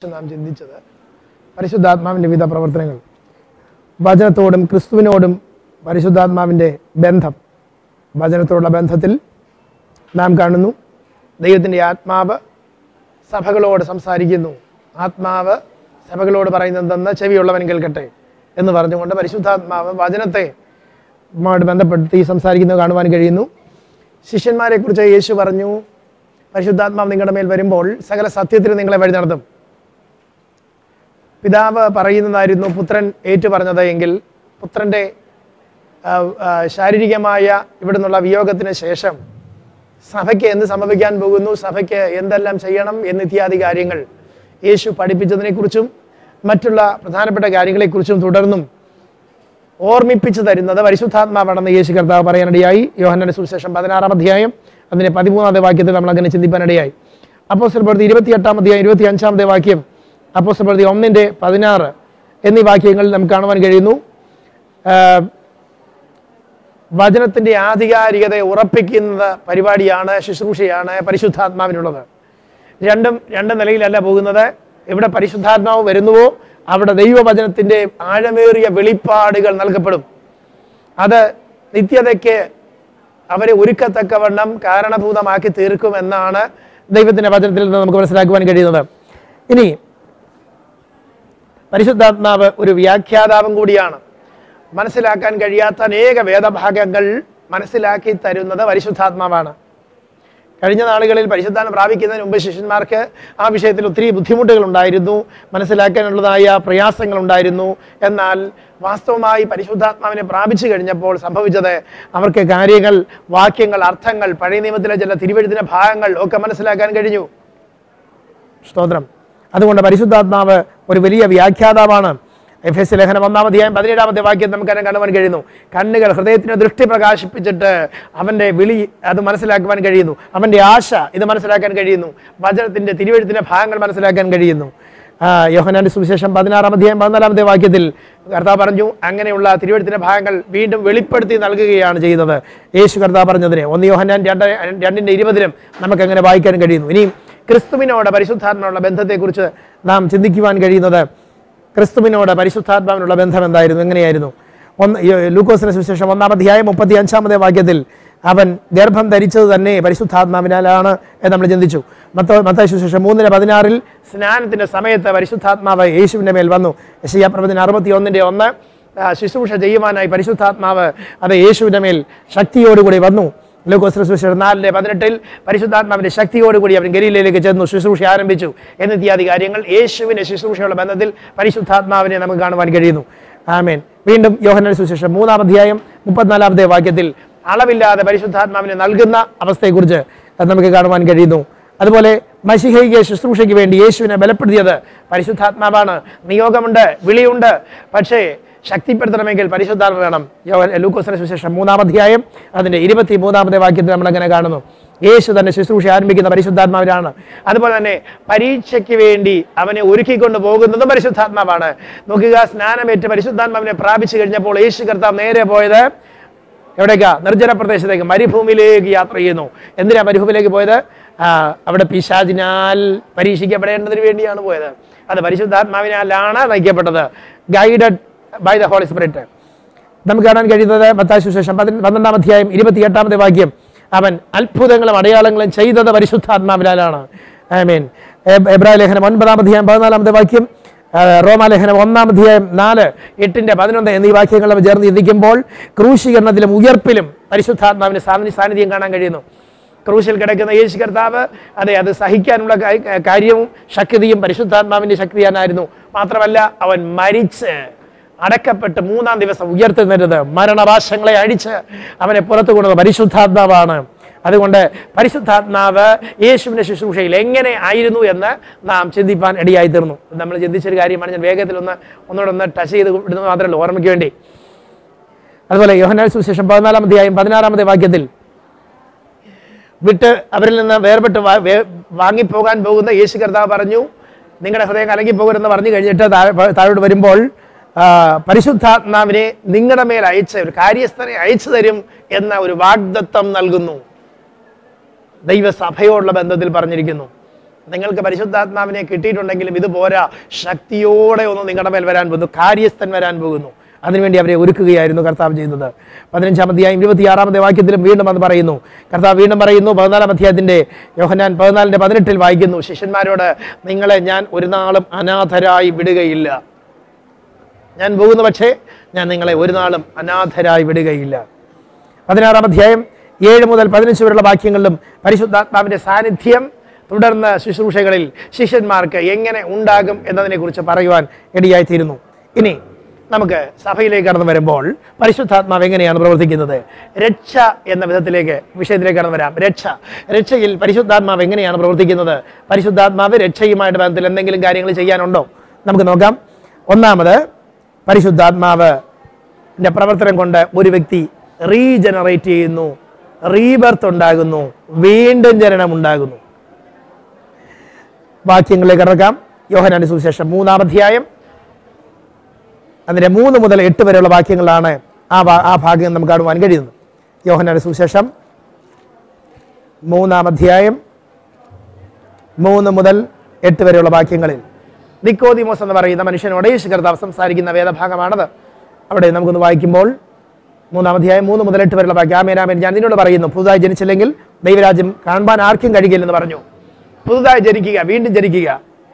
നാം ചിന്തിച്ചത് പരിശുദ്ധാത്മാവിൻ്റെ വിവിധ പ്രവർത്തനങ്ങൾ വചനത്തോടും ക്രിസ്തുവിനോടും പരിശുദ്ധാത്മാവിൻ്റെ ബന്ധം വചനത്തോടുള്ള ബന്ധത്തിൽ നാം കാണുന്നു ദൈവത്തിൻ്റെ ആത്മാവ് സഭകളോട് സംസാരിക്കുന്നു ആത്മാവ് സഭകളോട് പറയുന്നതെന്ന് ചെവിയുള്ളവൻ കേൾക്കട്ടെ എന്ന് പറഞ്ഞുകൊണ്ട് പരിശുദ്ധാത്മാവ് വചനത്തെ മായി ബന്ധപ്പെടുത്തി സംസാരിക്കുന്നത് കാണുവാൻ കഴിയുന്നു ശിഷ്യന്മാരെ കുറിച്ച് യേശു പറഞ്ഞു പരിശുദ്ധാത്മാവ് നിങ്ങളുടെ മേൽ വരുമ്പോൾ സകല സത്യത്തിന് നിങ്ങളെ വഴി നടത്തും പിതാവ് പറയുന്നതായിരുന്നു പുത്രൻ ഏറ്റു പറഞ്ഞത് എങ്കിൽ പുത്രൻ്റെ ആ, ആ, ശാരീരികമായ ഇവിടെ നിന്നുള്ള വിയോഗത്തിന് ശേഷം സഭയ്ക്ക് എന്ത് സംഭവിക്കാൻ പോകുന്നു സഭയ്ക്ക് എന്തെല്ലാം ചെയ്യണം എന്നിത്യാദി കാര്യങ്ങൾ യേശു പഠിപ്പിച്ചതിനെക്കുറിച്ചും മറ്റുള്ള പ്രധാനപ്പെട്ട കാര്യങ്ങളെക്കുറിച്ചും തുടർന്നും ഓർമ്മിപ്പിച്ചു തരുന്നത് പരിശുദ്ധാത്മാവാണെന്ന് യേശു കർത്താവ് പറയാനിടയായി യോഹന്നാന്റെ സുവിശേഷം പതിനാറാം അധ്യായം അതിന്റെ പതിമൂന്നാമത്തെ വാക്യത്തിൽ നമ്മൾ അങ്ങനെ ചിന്തിപ്പാനിടയായി അപ്പോസ്റ്റൽ പ്രവൃത്തി ഇരുപത്തിയെട്ടാം അധ്യായം ഇരുപത്തി അഞ്ചാമത്തെ വാക്യം അപ്പോസ്റ്റൽ പ്രവൃത്തി ഒന്നിന്റെ പതിനാറ് എന്നീ വാക്യങ്ങൾ നമുക്ക് കാണുവാൻ കഴിയുന്നു ആ, വചനത്തിന്റെ ആധികാരികത ഉറപ്പിക്കുന്ന പരിപാടിയാണ് ശുശ്രൂഷയാണ് പരിശുദ്ധാത്മാവിനുള്ളത് രണ്ടും രണ്ട് നിലയിലല്ല പോകുന്നത് എവിടെ പരിശുദ്ധാത്മാവ് വരുന്നുവോ അവിടെ ദൈവവചനത്തിന്റെ ആഴമേറിയ വെളിപ്പാടുകൾ നൽകപ്പെടും അത് നിത്യതയ്ക്ക് അവരെ ഒരുക്കത്തക്കവണ്ണം കാരണഭൂതമാക്കി തീർക്കുമെന്നാണ് ദൈവത്തിന്റെ വചനത്തിൽ നിന്ന് നമുക്ക് മനസ്സിലാക്കുവാൻ കഴിയുന്നത് ഇനി പരിശുദ്ധാത്മാവ് ഒരു വ്യാഖ്യാതാവും കൂടിയാണ് മനസ്സിലാക്കാൻ കഴിയാത്ത അനേക വേദഭാഗങ്ങൾ മനസ്സിലാക്കി തരുന്നത് പരിശുദ്ധാത്മാവാണ് കഴിഞ്ഞ നാളുകളിൽ പരിശുദ്ധാത്മ പ്രാപിക്കുന്നതിന് മുമ്പ് ശിഷ്യന്മാർക്ക് ആ വിഷയത്തിൽ ഒത്തിരി ബുദ്ധിമുട്ടുകൾ ഉണ്ടായിരുന്നു മനസ്സിലാക്കാനുള്ളതായ പ്രയാസങ്ങൾ ഉണ്ടായിരുന്നു എന്നാൽ വാസ്തവമായി പരിശുദ്ധാത്മാവിനെ പ്രാപിച്ചു കഴിഞ്ഞപ്പോൾ സംഭവിച്ചത് അവർക്ക് കാര്യങ്ങൾ വാക്യങ്ങൾ അർത്ഥങ്ങൾ പഴയ നിയമത്തിലെ ചില തിരുവഴുതിന ഭാഗങ്ങൾ ഒക്കെ മനസ്സിലാക്കാൻ കഴിഞ്ഞു സ്തോത്രം അതുകൊണ്ട് പരിശുദ്ധാത്മാവ് ഒരു വലിയ വ്യാഖ്യാതാവാണ് എഫ് എസ് ലേഖനം ഒന്നാം അധ്യായം പതിനേഴാമത്തെ വാക്യം നമുക്ക് അതിനെ കാണുവാൻ കഴിയുന്നു കണ്ണുകൾ ഹൃദയത്തിന് ദൃഷ്ടി പ്രകാശിപ്പിച്ചിട്ട് അവൻ്റെ വിളി അത് മനസ്സിലാക്കുവാൻ കഴിയുന്നു അവൻ്റെ ആശ ഇത് മനസ്സിലാക്കാൻ കഴിയുന്നു വചനത്തിൻ്റെ തിരുവഴുത്തിൻ്റെ ഭാഗങ്ങൾ മനസ്സിലാക്കാൻ കഴിയുന്നു ആ, യോഹന്നാന്റെ സുവിശേഷം പതിനാറാം അധ്യായം പതിനാലാമത്തെ വാക്യത്തിൽ കർത്താവ് പറഞ്ഞു അങ്ങനെയുള്ള തിരുവഴുത്തിൻ്റെ ഭാഗങ്ങൾ വീണ്ടും വെളിപ്പെടുത്തി നൽകുകയാണ് ചെയ്യുന്നത് യേശു കർത്താവ് പറഞ്ഞതിന് ഒന്ന് യോഹന്നാൻ രണ്ട് രണ്ടിൻ്റെ ഇരുപതിലും നമുക്ക് അങ്ങനെ വായിക്കാൻ കഴിയുന്നു ഇനിയും ക്രിസ്തുവിനോട് പരിശുദ്ധാത്മാവുള്ള ബന്ധത്തെക്കുറിച്ച് നാം ചിന്തിക്കുവാൻ കഴിയുന്നത് ക്രിസ്തുവിനോട് പരിശുദ്ധാത്മാവിനുള്ള ബന്ധം എന്തായിരുന്നു എങ്ങനെയായിരുന്നു ഒന്ന് ഈ ലൂക്കോസിന്റെ സുവിശേഷം ഒന്നാം അധ്യായം മുപ്പത്തി അഞ്ചാമത്തെ വാക്യത്തിൽ അവൻ ഗർഭം ധരിച്ചത് തന്നെ പരിശുദ്ധാത്മാവിനാലാണ് എന്ന് നമ്മൾ ചിന്തിച്ചു മത്ത മത്തായി സുവിശേഷം മൂന്നിന് പതിനാറിൽ സ്നാനത്തിന്റെ സമയത്ത് പരിശുദ്ധാത്മാവ് യേശുവിന്റെ മേൽ വന്നു യശയ്യാ പ്രവചനം അറുപത്തി ഒന്നിന്റെ ഒന്ന് ആ, ശുശ്രൂഷ ചെയ്യുവാനായി പരിശുദ്ധാത്മാവ് അത് യേശുവിന്റെ മേൽ ശക്തിയോടുകൂടി വന്നു ലൂക്കോസ് സുവിശേഷം നാലിലെ പതിനെട്ടിൽ പരിശുദ്ധാത്മാവിന്റെ ശക്തിയോടുകൂടി അവൻ ഗലീലയിലേക്ക് ചെന്നു ശുശ്രൂഷ ആരംഭിച്ചു എന്നിത്യാദി കാര്യങ്ങൾ യേശുവിന്റെ ശുശ്രൂഷയുള്ള ബന്ധത്തിൽ പരിശുദ്ധാത്മാവിനെ നമുക്ക് കാണുവാൻ കഴിയുന്നു ആമേൻ വീണ്ടും യോഹന്നാൻ സുവിശേഷം മൂന്നാം അധ്യായം മുപ്പത്തിനാലാമത്തെ വാക്യത്തിൽ അളവില്ലാതെ പരിശുദ്ധാത്മാവിനെ നൽകുന്ന അവസ്ഥയെക്കുറിച്ച് അത് നമുക്ക് കാണുവാൻ കഴിയുന്നു അതുപോലെ മഷിഹയ്ക്ക് ശുശ്രൂഷയ്ക്ക് വേണ്ടി യേശുവിനെ ബലപ്പെടുത്തിയത് പരിശുദ്ധാത്മാവാണ് നിയോഗമുണ്ട് വിളിയുണ്ട് പക്ഷേ ശക്തിപ്പെടുത്തണമെങ്കിൽ പരിശുദ്ധാത്മ വേണം യോ- ലൂക്കോസിന്റെ സുവിശേഷം മൂന്നാം അധ്യായം അതിന്റെ ഇരുപത്തി മൂന്നാമത്തെ വാക്യത്തിൽ നമ്മൾ അങ്ങനെ കാണുന്നു യേശു തന്നെ ശുശ്രൂഷ ആരംഭിക്കുന്ന പരിശുദ്ധാത്മാവിനാണ് അതുപോലെ തന്നെ പരീക്ഷയ്ക്ക് വേണ്ടി അവനെ ഒരുക്കിക്കൊണ്ട് പോകുന്നതും പരിശുദ്ധാത്മാവാണ് നോക്കുക സ്നാനമേറ്റ് പരിശുദ്ധാത്മാവിനെ പ്രാപിച്ചു കഴിഞ്ഞപ്പോൾ യേശു കർത്താവ് നേരെ പോയത് എവിടേക്കാ നിർജ്ജന പ്രദേശത്തേക്ക് മരുഭൂമിയിലേക്ക് യാത്ര ചെയ്യുന്നു എന്തിനാ മരുഭൂമിയിലേക്ക് പോയത് ആ, അവിടെ പിശാചിനാൽ പരീക്ഷിക്കപ്പെടേണ്ടതിന് വേണ്ടിയാണ് പോയത് അത് പരിശുദ്ധാത്മാവിനാലാണ് നയിക്കപ്പെട്ടത് guided by the holy spirit നമുക്ക് കാണാൻ കഴിയുന്നത് മത്തായി സുശേഷം പന്ത്രണ്ടാം അധ്യായം ഇരുപത്തിയെട്ടാമത്തെ വാക്യം അവൻ അത്ഭുതങ്ങളും അടയാളങ്ങളും ചെയ്തത് പരിശുദ്ധാത്മാവിനാലാണ് ഐ മീൻ എബ്രാഹിം ലേഖനം ഒൻപതാം അധ്യായം പതിനാലാമത്തെ വാക്യം ആ, റോമാലേഖനം ഒന്നാം അധ്യായം നാല് എട്ടിന്റെ പതിനൊന്ന് എന്നീ വാക്യങ്ങൾ നമ്മൾ ചേർന്ന് ചിന്തിക്കുമ്പോൾ ക്രൂശീകരണത്തിലും ഉയർപ്പിലും പരിശുദ്ധാത്മാവിന്റെ സാന്നി- സാന്നിധ്യം കാണാൻ കഴിയുന്നു ക്രൂശിൽ കിടക്കുന്ന യേശു കർത്താവ് അതെ അത് സഹിക്കാനുള്ള കാ- കാര്യവും ശക്തിയും പരിശുദ്ധാത്മാവിന്റെ ശക്തിയാനായിരുന്നു മാത്രമല്ല അവൻ മരിച്ച് അടക്കപ്പെട്ട് മൂന്നാം ദിവസം ഉയർത്തുന്നത് മരണവാശങ്ങളെ അടിച്ച് അവനെ പുറത്തു കൊണ്ടത് പരിശുദ്ധാത്മാവാണ് അതുകൊണ്ട് പരിശുദ്ധാത്മാവ് യേശുവിന്റെ ശുശ്രൂഷയിൽ എങ്ങനെ ആയിരുന്നു എന്ന് നാം ചിന്തിപ്പാൻ ഇടയായി തീർന്നു നമ്മൾ ചിന്തിച്ചൊരു കാര്യമാണ് ഞാൻ വേഗത്തിൽ ഒന്ന് ഒന്നുകൂടെ ഒന്ന് ടച്ച് ചെയ്ത് വിടുന്നത് മാത്രമല്ല ഓർമ്മയ്ക്ക് വേണ്ടി അതുപോലെ യോഹന്നാൻ സുവിശേഷം പതിനാലാം അധ്യായം പതിനാറാമത്തെ വാക്യത്തിൽ വിട്ട് അവരിൽ നിന്ന് വേർപെട്ട് വാ- വേ- വാങ്ങിപ്പോകാൻ പോകുന്ന യേശു കർത്താവ് പറഞ്ഞു നിങ്ങളുടെ ഹൃദയം കലങ്ങി പോകരുതെന്ന് പറഞ്ഞു കഴിഞ്ഞിട്ട് താഴെ- താഴോട്ട് വരുമ്പോൾ ആ, പരിശുദ്ധാത്മാവിനെ നിങ്ങളുടെ മേൽ അയച്ച് ഒരു കാര്യസ്ഥനെ അയച്ചു തരും എന്ന ഒരു വാഗ്ദത്തം നൽകുന്നു ദൈവസഭയോടുള്ള ബന്ധത്തിൽ പറഞ്ഞിരിക്കുന്നു നിങ്ങൾക്ക് പരിശുദ്ധാത്മാവിനെ കിട്ടിയിട്ടുണ്ടെങ്കിലും ഇത് പോരാ ശക്തിയോടെ ഒന്ന് നിങ്ങളുടെ മേൽ വരാൻ പോകുന്നു കാര്യസ്ഥൻ വരാൻ പോകുന്നു അതിനുവേണ്ടി അവരെ ഒരുക്കുകയായിരുന്നു കർത്താവ് ചെയ്യുന്നത് പതിനഞ്ചാം അധ്യായം ഇരുപത്തിയാറാമത്തെ വാക്യത്തിലും വീണ്ടും അത് പറയുന്നു കർത്താവ് വീണ്ടും പറയുന്നു പതിനാലാം അധ്യായത്തിന്റെ യോഹനാൻ പതിനാലിന്റെ പതിനെട്ടിൽ വായിക്കുന്നു ശിഷ്യന്മാരോട് നിങ്ങളെ ഞാൻ ഒരു നാളും അനാഥരായി വിടുകയില്ല ഞാൻ പോകുന്നു പക്ഷേ ഞാൻ നിങ്ങളെ ഒരു നാളും അനാഥരായി വിടുകയില്ല പതിനാറാം അധ്യായം ഏഴ് മുതൽ പതിനഞ്ച് വരെയുള്ള വാക്യങ്ങളിലും പരിശുദ്ധാത്മാവിന്റെ സാന്നിധ്യം തുടർന്ന് ശുശ്രൂഷകളിൽ ശിഷ്യന്മാർക്ക് എങ്ങനെ ഉണ്ടാകും എന്നതിനെക്കുറിച്ച് പറയുവാൻ ഇടയായിത്തീരുന്നു ഇനി നമുക്ക് സഭയിലേക്ക് കടന്നു വരുമ്പോൾ പരിശുദ്ധാത്മാവ് എങ്ങനെയാണ് പ്രവർത്തിക്കുന്നത് രക്ഷ എന്ന വിധത്തിലേക്ക് വിഷയത്തിലേക്ക് കടന്നു വരാം രക്ഷ രക്ഷയിൽ പരിശുദ്ധാത്മാവ് എങ്ങനെയാണ് പ്രവർത്തിക്കുന്നത് പരിശുദ്ധാത്മാവ് രക്ഷയുമായിട്ട് ബന്ധത്തിൽ എന്തെങ്കിലും കാര്യങ്ങൾ ചെയ്യാനുണ്ടോ നമുക്ക് നോക്കാം ഒന്നാമത് പരിശുദ്ധാത്മാവ് പ്രവർത്തനം കൊണ്ട് ഒരു വ്യക്തി റീജനറേറ്റ് ചെയ്യുന്നു റീബർത്ത് ഉണ്ടാകുന്നു വീണ്ടും ജനനം ഉണ്ടാകുന്നു വാക്യങ്ങളിലേക്ക് കിടക്കാം യോഹനാന്റെ സുവിശേഷം മൂന്നാം അധ്യായം അതിന്റെ മൂന്ന് മുതൽ എട്ട് വരെയുള്ള വാക്യങ്ങളാണ് ആ ഭാ- ആ ഭാഗ്യം നമുക്ക് കാണുവാൻ കഴിയുന്നത് യോഹനാന്റെ സുവിശേഷം മൂന്നാം അധ്യായം മൂന്ന് മുതൽ എട്ട് വരെയുള്ള വാക്യങ്ങളിൽ നിക്കോദിമോസ് എന്ന് പറയുന്ന മനുഷ്യനോട് യേശു കർത്താവ് സംസാരിക്കുന്ന വേദഭാഗമാണത് അവിടെ നമുക്കൊന്ന് വായിക്കുമ്പോൾ മൂന്നാം അധ്യായം മൂന്ന് മുതൽ എട്ട് വരെയുള്ള വാക്യം ആമേനാമേൻ ഞാൻ നിന്നോട് പറയുന്നു പുതുതായി ജനിച്ചില്ലെങ്കിൽ ദൈവരാജ്യം കാണുവാൻ ആർക്കും കഴിയില്ലെന്ന് പറഞ്ഞു പുതുതായി ജനിക്കുക വീണ്ടും ജനിക്കുക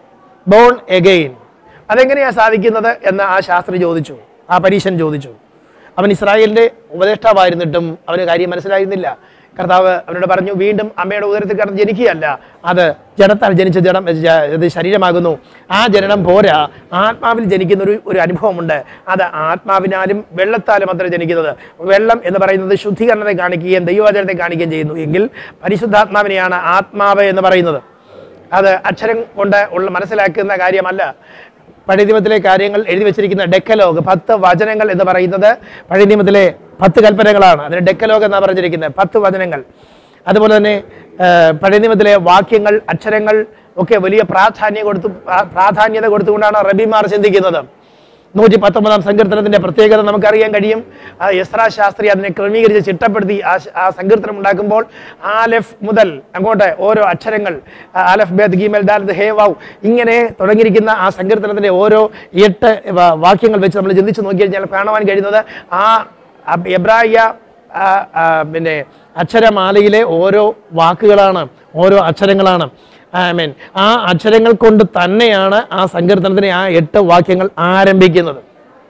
ബോൺ എഗെയിൻ അതെങ്ങനെയാണ് സാധിക്കുന്നത് എന്ന് ആ ശാസ്ത്രി ചോദിച്ചു ആ പരീശൻ ചോദിച്ചു അവൻ ഇസ്രായേലിന്റെ ഉപദേഷ്ടാവായിരുന്നിട്ടും അവന് കാര്യം മനസ്സിലായിരുന്നില്ല കർത്താവ് അവനോട് പറഞ്ഞു വീണ്ടും അമ്മയുടെ ഉദരത്തിൽ കിടന്ന് ജനിക്കുകയല്ല അത് ജഡത്താൽ ജനിച്ച ജഡം ജ- ഇത് ശരീരമാകുന്നു ആ ജനനം പോരാ ആത്മാവിൽ ജനിക്കുന്ന ഒരു ഒരു അനുഭവമുണ്ട് അത് ആത്മാവിനാലും വെള്ളത്താലും അത്ര ജനിക്കുന്നത് വെള്ളം എന്ന് പറയുന്നത് ശുദ്ധീകരണത്തെ കാണിക്കുകയും ദൈവവചനത്തെ കാണിക്കുകയും ചെയ്യുന്നു എങ്കിൽ പരിശുദ്ധാത്മാവിനെയാണ് ആത്മാവ് എന്ന് പറയുന്നത് അത് അക്ഷരം കൊണ്ട് ഉള്ള മനസ്സിലാക്കുന്ന കാര്യമല്ല പഴയ നിയമത്തിലെ കാര്യങ്ങൾ എഴുതി വെച്ചിരിക്കുന്ന ഡെക്കലോഗ് പത്ത് വചനങ്ങൾ എന്ന് പറയുന്നത് പഴയ നിയമത്തിലെ പത്ത് കൽപ്പനകളാണ് അതിന് ഡെക്കലോഗ് എന്നാണ് പറഞ്ഞിരിക്കുന്നത് പത്ത് വചനങ്ങൾ അതുപോലെ തന്നെ ആ, പഴയ നിയമത്തിലെ വാക്യങ്ങൾ അക്ഷരങ്ങൾ ഒക്കെ വലിയ പ്രാധാന്യം കൊടുത്തു പ്രാ- പ്രാധാന്യത കൊടുത്തുകൊണ്ടാണ് റബിമാർ ചിന്തിക്കുന്നത് നൂറ്റി പത്തൊമ്പതാം സങ്കീർത്തനത്തിന്റെ പ്രത്യേകത നമുക്കറിയാൻ കഴിയും ആ യസ്രാ ശാസ്ത്രി അതിനെ ക്രമീകരിച്ച് ചിട്ടപ്പെടുത്തി ആ ശ- ആ സങ്കീർത്തനം ഉണ്ടാക്കുമ്പോൾ ആലഫ് മുതൽ അങ്ങോട്ട് ഓരോ അക്ഷരങ്ങൾ ആ, ആലഫ് ബേദ് ഗീമൽ ദാൽ ഹേ വാവ് ഇങ്ങനെ തുടങ്ങിയിരിക്കുന്ന ആ സങ്കീർത്തനത്തിന്റെ ഓരോ എട്ട് വ- വാക്യങ്ങൾ വെച്ച് നമ്മൾ ചിന്തിച്ച് നോക്കി കഴിഞ്ഞാൽ കാണുവാൻ കഴിയുന്നത് ആ അബ് എബ്രായ ആ, ആ, പിന്നെ അക്ഷരമാലയിലെ ഓരോ വാക്കുകളാണ് ഓരോ അക്ഷരങ്ങളാണ് ആമേൻ ആ അക്ഷരങ്ങൾ കൊണ്ട് തന്നെയാണ് ആ സങ്കീർത്തനത്തിനെ ആ എട്ട് വാക്യങ്ങൾ ആരംഭിക്കുന്നത്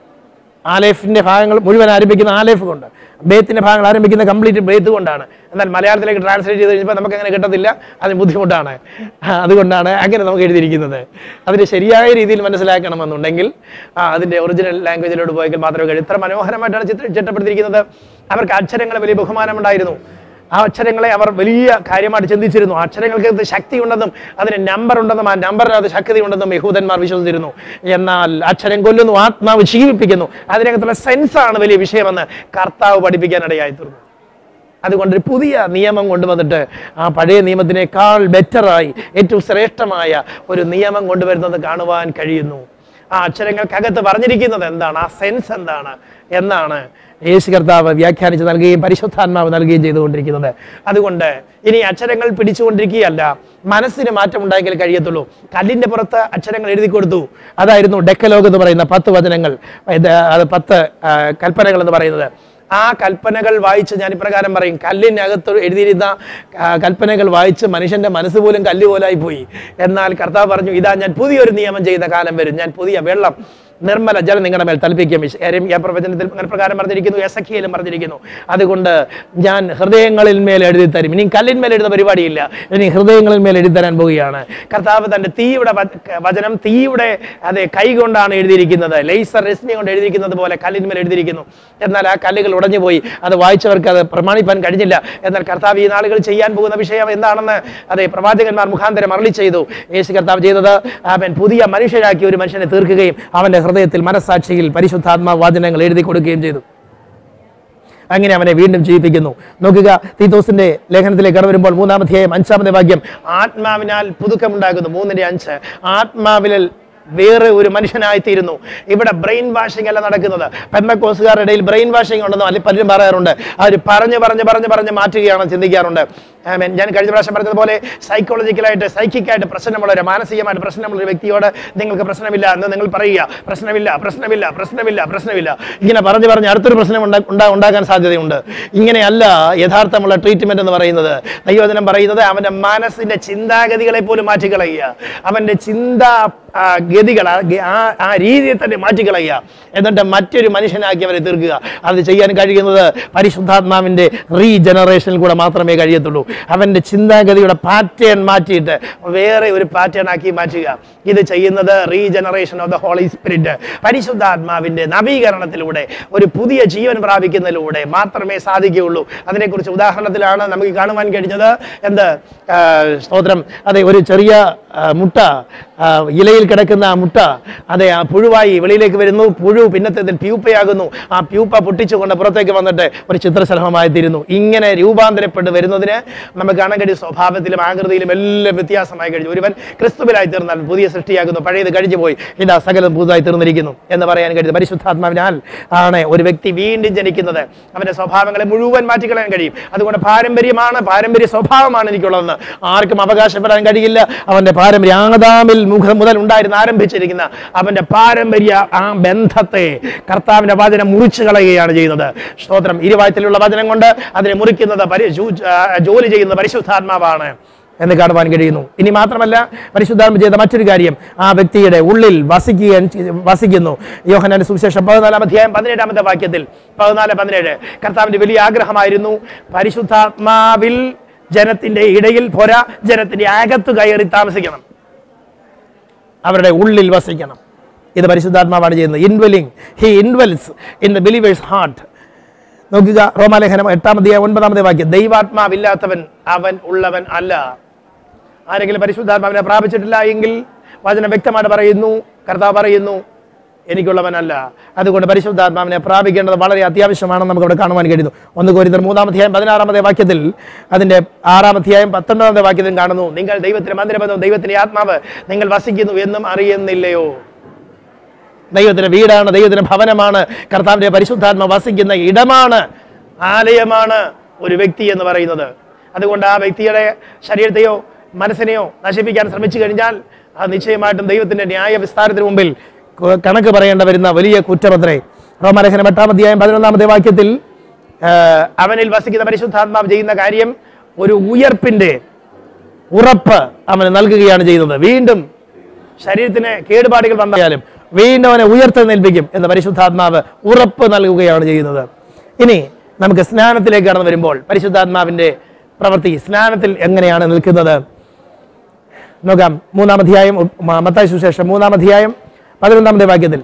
ആലേഫിന്റെ ഭാഗങ്ങൾ മുഴുവൻ ആരംഭിക്കുന്ന ആലേഫ് കൊണ്ട് ബേത്തിന്റെ ഭാഗങ്ങൾ ആരംഭിക്കുന്ന കംപ്ലീറ്റ് ബേത്ത് കൊണ്ടാണ് എന്നാൽ മലയാളത്തിലേക്ക് ട്രാൻസ്ലേറ്റ് ചെയ്ത് കഴിഞ്ഞപ്പോൾ നമുക്ക് അങ്ങനെ കിട്ടത്തില്ല അതിന് ബുദ്ധിമുട്ടാണ് ആ, അതുകൊണ്ടാണ് അങ്ങനെ നമുക്ക് എഴുതിയിരിക്കുന്നത് അതിന് ശരിയായ രീതിയിൽ മനസ്സിലാക്കണമെന്നുണ്ടെങ്കിൽ ആ, അതിന്റെ ഒറിജിനൽ ലാംഗ്വേജിലോട്ട് പോയെങ്കിൽ മാത്രമേ കഴിയൂ ഇത്ര മനോഹരമായിട്ടാണ് ചിത്ര ചിട്ടപ്പെടുത്തിയിരിക്കുന്നത് അവർക്ക് അക്ഷരങ്ങൾ വലിയ ബഹുമാനമുണ്ടായിരുന്നു ആ അക്ഷരങ്ങളെ അവർ വലിയ കാര്യമായിട്ട് ചിന്തിച്ചിരുന്നു ആ അക്ഷരങ്ങൾക്ക് ശക്തിയുണ്ടെന്നും അതിന് നമ്പർ ഉണ്ടെന്നും ആ നമ്പറിനകത്ത് ശക്തി ഉണ്ടെന്നും യഹൂദന്മാർ വിശ്വസിച്ചിരുന്നു എന്നാൽ അക്ഷരം കൊല്ലുന്നു ആത്മാവ് ജീവിപ്പിക്കുന്നു അതിനകത്തുള്ള സെൻസാണ് വലിയ വിഷയമെന്ന് കർത്താവ് പഠിപ്പിക്കാനിടയായി തീർന്നു അതുകൊണ്ട് ഒരു പുതിയ നിയമം കൊണ്ടുവന്നിട്ട് ആ പഴയ നിയമത്തിനേക്കാൾ ബെറ്ററായി ഏറ്റവും ശ്രേഷ്ഠമായ ഒരു നിയമം കൊണ്ടുവരുന്നത് കാണുവാൻ കഴിയുന്നു ആ അക്ഷരങ്ങൾക്കകത്ത് പറഞ്ഞിരിക്കുന്നത് എന്താണ് ആ സെൻസ് എന്താണ് എന്നാണ് യേശു കർത്താവ് വ്യാഖ്യാനിച്ച് നൽകുകയും പരിശുദ്ധാത്മാവ് നൽകുകയും ചെയ്തുകൊണ്ടിരിക്കുന്നത് അതുകൊണ്ട് ഇനി അക്ഷരങ്ങൾ പിടിച്ചുകൊണ്ടിരിക്കുകയല്ല മനസ്സിന് മാറ്റം ഉണ്ടായെങ്കിൽ കഴിയത്തുള്ളൂ കല്ലിന്റെ പുറത്ത് അക്ഷരങ്ങൾ എഴുതി കൊടുത്തു അതായിരുന്നു ഡെക്കലോഗ് എന്ന് പറയുന്ന പത്ത് വചനങ്ങൾ ഇത് അത് പത്ത് ആ, കൽപ്പനകൾ എന്ന് പറയുന്നത് ആ കൽപ്പനകൾ വായിച്ച് ഞാൻ ഇപ്രകാരം പറയും കല്ലിനകത്ത് എഴുതിയിരുന്ന ആ, കൽപ്പനകൾ വായിച്ച് മനുഷ്യന്റെ മനസ്സ് പോലും കല്ല് പോലായി പോയി എന്നാൽ കർത്താവ് പറഞ്ഞു ഇതാ ഞാൻ പുതിയൊരു നിയമം ചെയ്ത കാലം വരും ഞാൻ പുതിയ വെള്ളം നിർമ്മല ജലം നിങ്ങളുടെ മേൽ തൽപ്പിക്കും ഈ പ്രവചനത്തിൽ അങ്ങനെ പ്രകാരം പറഞ്ഞിരിക്കുന്നു എസക്കിയിലും പറഞ്ഞിരിക്കുന്നു അതുകൊണ്ട് ഞാൻ ഹൃദയങ്ങളിൽ മേൽ എഴുതി തരും ഇനി കല്ലിന്മേൽ എഴുതുന്ന പരിപാടിയില്ല ഇനി ഹൃദയങ്ങളിൽ മേൽ എഴുതി തരാൻ പോവുകയാണ് കർത്താവ് തന്റെ തീയുടെ വ- വചനം തീയുടെ അതെ കൈ കൊണ്ടാണ് എഴുതിയിരിക്കുന്നത് ലേസർ രശ്മി കൊണ്ട് എഴുതിയിരിക്കുന്നത് പോലെ കല്ലിന്മേൽ എഴുതിയിരിക്കുന്നു എന്നാൽ ആ കല്ലുകൾ ഉടഞ്ഞു പോയി അത് വായിച്ചവർക്ക് അത് പ്രമാണിപ്പാൻ കഴിഞ്ഞില്ല എന്നാൽ കർത്താവ് ഈ നാളുകൾ ചെയ്യാൻ പോകുന്ന വിഷയം എന്താണെന്ന് അതെ പ്രവാചകന്മാർ മുഖാന്തരം അരളി ചെയ്തു യേശു കർത്താവ് ചെയ്തത് അവൻ പുതിയ മനുഷ്യരാക്കി ഒരു മനുഷ്യനെ തീർക്കുകയും അവന്റെ ഹൃദയത്തിൽ മനസ്സാക്ഷിയിൽ പരിശുദ്ധാത്മാ വചനങ്ങൾ എഴുതി കൊടുക്കുകയും ചെയ്തു അങ്ങനെ അവനെ വീണ്ടും ജീവിപ്പിക്കുന്നു നോക്കുക തീത്തോസിന്റെ ലേഖനത്തിലേക്ക് കടന്നു വരുമ്പോൾ മൂന്നാമധ്യായം അഞ്ചാമത്തെ വാക്യം ആത്മാവിനാൽ പുതുക്കമുണ്ടാകുന്നു മൂന്നിന്റെ അഞ്ച് ആത്മാവിൽ വേറെ ഒരു മനുഷ്യനായിത്തീരുന്നു ഇവിടെ ബ്രെയിൻ വാഷിംഗ് അല്ല നടക്കുന്നത് പെന്തക്കോസുകാരുടെ ഇടയിൽ ബ്രെയിൻ വാഷിംഗ് ഉണ്ടെന്ന് അല്ലെങ്കിൽ പലരും പറയാറുണ്ട് അവർ പറഞ്ഞ് പറഞ്ഞ് പറഞ്ഞ് പറഞ്ഞ് മാറ്റുകയാണ് ചിന്തിക്കാറുണ്ട് ആമേൻ. ഞാൻ കഴിഞ്ഞ പ്രാവശ്യം പറഞ്ഞതുപോലെ സൈക്കോളജിക്കലായിട്ട് സൈക്കിക്കായിട്ട് പ്രശ്നമുള്ള ഒരു മാനസികമായിട്ട് പ്രശ്നമുള്ള ഒരു വ്യക്തിയോട് നിങ്ങൾക്ക് പ്രശ്നമില്ല എന്ന് നിങ്ങൾ പറയുക പ്രശ്നമില്ല പ്രശ്നമില്ല പ്രശ്നമില്ല പ്രശ്നമില്ല ഇങ്ങനെ പറഞ്ഞു പറഞ്ഞ് അടുത്തൊരു പ്രശ്നം ഉണ്ടാ- ഉണ്ടാ- ഉണ്ടാകാൻ സാധ്യതയുണ്ട് ഇങ്ങനെയല്ല യഥാർത്ഥമുള്ള ട്രീറ്റ്മെന്റ് എന്ന് പറയുന്നത് ദൈവദിനം പറയുന്നത് അവന്റെ മനസ്സിന്റെ ചിന്താഗതികളെ പോലും മാറ്റിക്കളയുക അവന്റെ ചിന്താ ആ, ഗതികൾ ആ ഗ- ആ ആ രീതിയെ തന്നെ മാറ്റിക്കളയുക എന്നിട്ട് മറ്റൊരു മനുഷ്യനാക്കി അവരെ തീർക്കുക അത് ചെയ്യാൻ കഴിയുന്നത് പരിശുദ്ധാത്മാവിന്റെ റീജനറേഷനിൽ കൂടെ മാത്രമേ കഴിയത്തുള്ളൂ അവന്റെ ചിന്താഗതിയുടെ പാറ്റേൺ മാറ്റിയിട്ട് വേറെ ഒരു പാറ്റേൺ ആക്കി മാറ്റുക ഇത് ചെയ്യുന്നത് regeneration of the holy spirit പരിശുദ്ധാത്മാവിന്റെ നവീകരണത്തിലൂടെ ഒരു പുതിയ ജീവൻ പ്രാപിക്കുന്നതിലൂടെ മാത്രമേ സാധിക്കുകയുള്ളൂ അതിനെക്കുറിച്ച് ഉദാഹരണത്തിലാണ് നമുക്ക് കാണുവാൻ കഴിഞ്ഞത് എന്ത് ആ, സ്തോത്രം അതെ ഒരു ചെറിയ ആ, മുട്ട ആ, ഇലയിൽ കിടക്കുന്ന ആ മുട്ട അതെ ആ പുഴുവായി വെളിയിലേക്ക് വരുന്നു പുഴു പിന്നത്തെ പ്യൂപ്പയാകുന്നു ആ പ്യൂപ്പ പൊട്ടിച്ചുകൊണ്ട് പുറത്തേക്ക് വന്നിട്ട് ഒരു ചിത്രശലഭമായി തീരുന്നു ഇങ്ങനെ രൂപാന്തരപ്പെട്ട് വരുന്നതിന് നമുക്ക് കാണാൻ കഴിയും സ്വഭാവത്തിലും ആകൃതിയിലും എല്ലാം വ്യത്യാസമായി കഴിഞ്ഞു ഒരുവൻ ക്രിസ്തുവിലായി തീർന്നാൽ പുതിയ സൃഷ്ടിയാകുന്നു പഴയത് കഴിഞ്ഞു പോയി ഇതാ സകലം പുതുതായി തീർന്നിരിക്കുന്നു എന്ന് പറയാൻ കഴിയും പരിശുദ്ധാത്മാവിനാൽ ആണ് ഒരു വ്യക്തി വീണ്ടും ജനിക്കുന്നത് അവന്റെ സ്വഭാവങ്ങളെ മുഴുവൻ മാറ്റിക്കളയാൻ കഴിയും അതുകൊണ്ട് പാരമ്പര്യമാണ് പാരമ്പര്യ സ്വഭാവമാണ് എനിക്കുള്ളതെന്ന് ആർക്കും അവകാശപ്പെടാൻ കഴിയില്ല അവന്റെ പാരമ്പര്യ ആദാമിൽ മുഖം മുതൽ ഉണ്ടായിരുന്ന ആരംഭിച്ചിരിക്കുന്ന അവന്റെ പാരമ്പര്യ ആ ബന്ധത്തെ കർത്താവിന്റെ വചനം മുറിച്ചു കളയുകയാണ് ചെയ്യുന്നത് സ്തോത്രം ഇരുവായത്തിലുള്ള വചനം കൊണ്ട് അതിനെ മുറിക്കുന്നത് പരി- ജൂ- ആ, ജോലി ചെയ്യുന്നത് പരിശുദ്ധാത്മാവാണ് എന്ന് കാണുവാൻ കഴിയുന്നു ഇനി മാത്രമല്ല പരിശുദ്ധാത്മ ചെയ്ത മറ്റൊരു കാര്യം ആ വ്യക്തിയുടെ ഉള്ളിൽ വസിക്കുകയും ചെയ്- വസിക്കുന്നു യോഹനാന്റെ സുവിശേഷം പതിനാലാം അധ്യായം പതിനേഴാമത്തെ വാക്യത്തിൽ പതിനാല് പതിനേഴ് കർത്താവിന്റെ വലിയ ആഗ്രഹമായിരുന്നു പരിശുദ്ധാത്മാവിൽ ജനത്തിന്റെ ഇടയിൽ പോരാ ജനത്തിന്റെ അകത്ത് കയറി താമസിക്കണം അവരുടെ ഉള്ളിൽ വസിക്കണം ഇത് പരിശുദ്ധാത്മാവാണ് ചെയ്യുന്നത് indwelling he indwells in the believer's heart നോക്കുക റോമാലേഖനം എട്ടാമത്തെ ഒൻപതാമത്തെ വാക്യം ദൈവാത്മാവില്ലാത്തവൻ അവൻ ഉള്ളവൻ അല്ല ആരെങ്കിലും പരിശുദ്ധാത്മാവിനെ പ്രാപിച്ചിട്ടില്ല എങ്കിൽ വചനം വ്യക്തമായിട്ട് പറയുന്നു കർത്താവ് പറയുന്നു എനിക്കുള്ളവനല്ല അതുകൊണ്ട് പരിശുദ്ധാത്മാവിനെ പ്രാപിക്കേണ്ടത് വളരെ അത്യാവശ്യമാണെന്ന് നമുക്ക് അവിടെ കാണുവാൻ കഴിയുന്നു ഒന്ന് കോരിന്തർ മൂന്നാം അധ്യായം പതിനാറാമത്തെ വാക്യത്തിൽ അതിന്റെ ആറാം അധ്യായം പത്തൊൻപതാമത്തെ വാക്യത്തിൽ കാണുന്നു നിങ്ങൾ ദൈവത്തിന്റെ മന്ദിരബന്ധവും ദൈവത്തിന്റെ ആത്മാവ് നിങ്ങൾ വസിക്കുന്നു എന്നും അറിയുന്നില്ലയോ ദൈവത്തിന്റെ വീടാണ് ദൈവത്തിന്റെ ഭവനമാണ് കർത്താവിന്റെ പരിശുദ്ധാത്മ വസിക്കുന്ന ഇടമാണ് ആലയമാണ് ഒരു വ്യക്തി എന്ന് പറയുന്നത് അതുകൊണ്ട് ആ വ്യക്തിയുടെ ശരീരത്തെയോ മനസ്സിനെയോ നശിപ്പിക്കാൻ ശ്രമിച്ചു കഴിഞ്ഞാൽ അത് നിശ്ചയമായിട്ടും ദൈവത്തിന്റെ ന്യായ വിസ്താരത്തിന് മുമ്പിൽ ക- കണക്ക് പറയേണ്ട വരുന്ന വലിയ കുറ്റമത്രേ റോമാലേഖനം എട്ടാം അധ്യായം പതിനൊന്നാമത്തെ വാക്യത്തിൽ ആ, അവനിൽ വസിക്കുന്ന പരിശുദ്ധാത്മാവ് ചെയ്യുന്ന കാര്യം ഒരു ഉയർപ്പിന്റെ ഉറപ്പ് അവന് നൽകുകയാണ് ചെയ്യുന്നത് വീണ്ടും ശരീരത്തിന് കേടുപാടുകൾ വന്നാലും വീണ്ടും അവനെ ഉയർത്തെന്നേൽപ്പിക്കും എന്ന് പരിശുദ്ധാത്മാവ് ഉറപ്പ് നൽകുകയാണ് ചെയ്യുന്നത് ഇനി നമുക്ക് സ്നാനത്തിലേക്ക് കടന്നു വരുമ്പോൾ പരിശുദ്ധാത്മാവിന്റെ പ്രവൃത്തി സ്നാനത്തിൽ എങ്ങനെയാണ് നിൽക്കുന്നത് നോക്കാം മൂന്നാം അധ്യായം മ- മത്തായി സുശേഷം മൂന്നാം അധ്യായം പതിനൊന്നാമത്തെ വാക്യത്തിൽ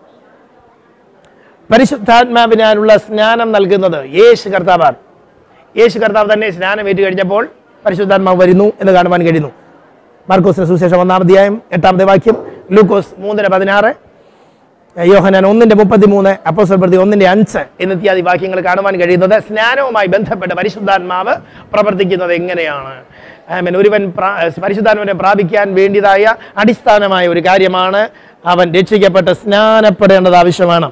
പരിശുദ്ധാത്മാവിനാലുള്ള സ്നാനം നൽകുന്നത് യേശു കർത്താവാണ് യേശു കർത്താവ് തന്നെ സ്നാനം ഏറ്റു കഴിഞ്ഞപ്പോൾ പരിശുദ്ധാത്മാവ് വരുന്നു എന്ന് കാണുവാൻ കഴിയുന്നു മാർക്കോസിന് സുശേഷം ഒന്നാം അധ്യായം എട്ടാമത്തെ വാക്യം ലൂക്കോസ് മൂന്നിന് പതിനാറ് യോഹനാൻ ഒന്നിന്റെ മുപ്പത്തിമൂന്ന് അപ്പോസ്റ്റൽ പ്രതി ഒന്നിന്റെ അഞ്ച് എന്നിത്യാദി വാക്യങ്ങൾ കാണുവാൻ കഴിയുന്നത് സ്നാനവുമായി ബന്ധപ്പെട്ട് പരിശുദ്ധാത്മാവ് പ്രവർത്തിക്കുന്നത് എങ്ങനെയാണ് ആമേൻ. ഒരുവൻ പ്രാ- പരിശുദ്ധാത്മാവിനെ പ്രാപിക്കാൻ വേണ്ടിയതായ അടിസ്ഥാനമായ ഒരു കാര്യമാണ് അവൻ രക്ഷിക്കപ്പെട്ട് സ്നാനപ്പെടേണ്ടത് ആവശ്യമാണ്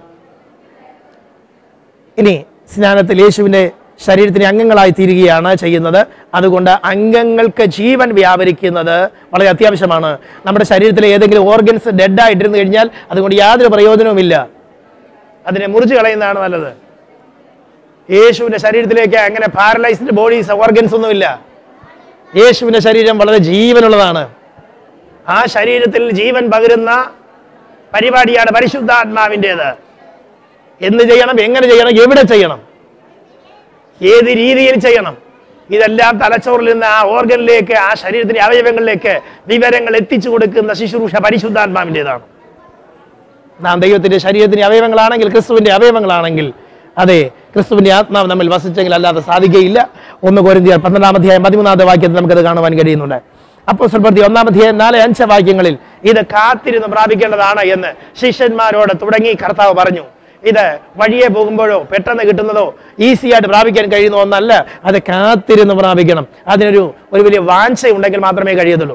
ഇനി സ്നാനത്തിൽ യേശുവിൻ്റെ ശരീരത്തിന് അംഗങ്ങളായി തീരുകയാണ് ചെയ്യുന്നത് അതുകൊണ്ട് അംഗങ്ങൾക്ക് ജീവൻ വ്യാപരിക്കുന്നത് വളരെ അത്യാവശ്യമാണ് നമ്മുടെ ശരീരത്തിലെ ഏതെങ്കിലും ഓർഗൻസ് ഡെഡായിട്ടിരുന്നു കഴിഞ്ഞാൽ അതുകൊണ്ട് യാതൊരു പ്രയോജനവുമില്ല അതിനെ മുറിച്ച് കളയുന്നതാണ് നല്ലത് യേശുവിൻ്റെ ശരീരത്തിലേക്ക് അങ്ങനെ പാരലൈസ്ഡ് ബോഡീസ് ഓർഗൻസ് ഒന്നുമില്ല യേശുവിൻ്റെ ശരീരം വളരെ ജീവനുള്ളതാണ് ആ ശരീരത്തിൽ ജീവൻ പകരുന്ന പരിപാടിയാണ് പരിശുദ്ധാത്മാവിൻ്റെത് എന്ത് ചെയ്യണം എങ്ങനെ ചെയ്യണം എവിടെ ചെയ്യണം ഏത് രീതിയിൽ ചെയ്യണം ഇതെല്ലാം തലച്ചോറിൽ നിന്ന് ആ ഓർഗനിലേക്ക് ആ ശരീരത്തിന്റെ അവയവങ്ങളിലേക്ക് വിവരങ്ങൾ എത്തിച്ചു കൊടുക്കുന്ന ശുശ്രൂഷ പരിശുദ്ധാത്മാവിൻ്റെതാണ് നാം ദൈവത്തിന്റെ ശരീരത്തിന്റെ അവയവങ്ങളാണെങ്കിൽ ക്രിസ്തുവിന്റെ അവയവങ്ങളാണെങ്കിൽ അതെ ക്രിസ്തുവിന്റെ ആത്മാവ് നമ്മിൽ വസിച്ചെങ്കിൽ അല്ലാതെ സാധിക്കുകയില്ല ഒന്ന് കോരിന്തിയാൽ പന്ത്രണ്ടാം അധ്യായം പതിമൂന്നാമത്തെ വാക്യത്തിൽ നമുക്കത് കാണുവാൻ കഴിയുന്നുണ്ട് അപ്പോൾ സ്വൽപ്പത്തി ഒന്നാം അധ്യായം നാല് അഞ്ച് വാക്യങ്ങളിൽ ഇത് കാത്തിരുന്ന് പ്രാപിക്കേണ്ടതാണ് എന്ന് ശിഷ്യന്മാരോട് തുടങ്ങി കർത്താവ് പറഞ്ഞു ഇത് വഴിയെ പോകുമ്പോഴോ പെട്ടെന്ന് കിട്ടുന്നതോ ഈസി ആയിട്ട് പ്രാപിക്കാൻ കഴിയുന്ന ഒന്നല്ല അത് കാത്തിരുന്ന് പ്രാപിക്കണം അതിനൊരു ഒരു വലിയ വാഞ്ച ഉണ്ടെങ്കിൽ മാത്രമേ കഴിയത്തുള്ളൂ